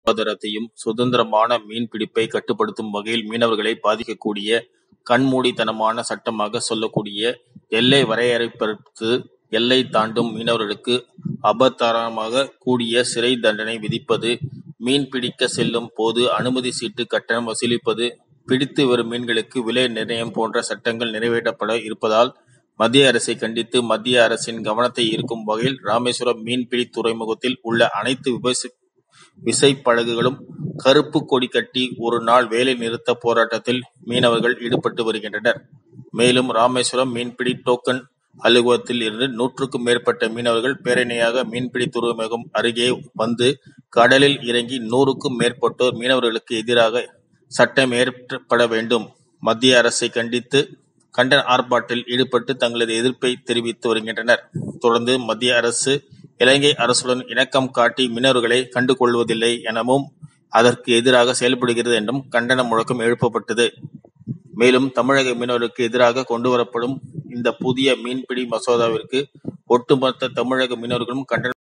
வாழ்வாதாரத்தையும், சுதந்திரமான மீன்பிடிப்பை கட்டுப்படுத்தும் வகையில் மீனவர்களை பாதிக்கக்கூடிய, கண்மூடித்தனமான சட்டமாக சொல்லக்கூடிய எல்லை வரையறைக்கு எல்லை தாண்டும் மீனவர்களுக்கு அபராதமாக கூடிய சிறை தண்டனை விதிப்பது, மீன் பிடிக்க செல்லும் போது அனுமதி சீட்டு கட்டணம் வசூலிப்பது, பிடித்து வரும் மீன்களுக்கு விலை நிர்ணயம் போன்ற சட்டங்கள் நிறைவேற்றப்பட இருப்பதால், மத்திய அரசை கண்டித்து மத்திய அரசின் கவனத்தை ஈர்க்கும் வகையில் ராமேஸ்வரம் மீன்பிடி துறைமுகத்தில் உள்ள அனைத்து விசைப்படகுகளும் கறுப்பு கொடி கட்டி ஒரு நாள் வேலை நிறுத்த போராட்டத்தில் மீனவர்கள் ஈடுபட்டு வருகின்றனர். மேலும் ராமேஸ்வரம் மீன்பிடி டோக்கன் அலுவலகத்தில் இருந்து நூற்றுக்கும் மேற்பட்ட மீனவர்கள் பேரணியாக மீன்பிடி துறைமுகம் அருகே வந்து கடலில் இறங்கி நூறுக்கும் மேற்பட்டோர் மீனவர்களுக்கு எதிராக சட்டம் இயற்றப்பட வேண்டும், மத்திய அரசை கண்டித்து கண்டன ஆர்ப்பாட்டத்தில் ஈடுபட்டு தங்களது எதிர்ப்பை தெரிவித்து வருகின்றனர். தொடர்ந்து மத்திய அரசு இலங்கை அரசுடன் இணக்கம் காட்டி மீனவர்களை கண்டுகொள்வதில்லை எனவும், அதற்கு எதிராக செயல்படுகிறது என்றும் கண்டன முழக்கம் எழுப்பப்பட்டது. மேலும் தமிழக மீனவர்களுக்கு எதிராக கொண்டுவரப்படும் இந்த புதிய மீன்பிடி மசோதாவிற்கு ஒட்டுமொத்த தமிழக மீனவர்களும் கண்டனம்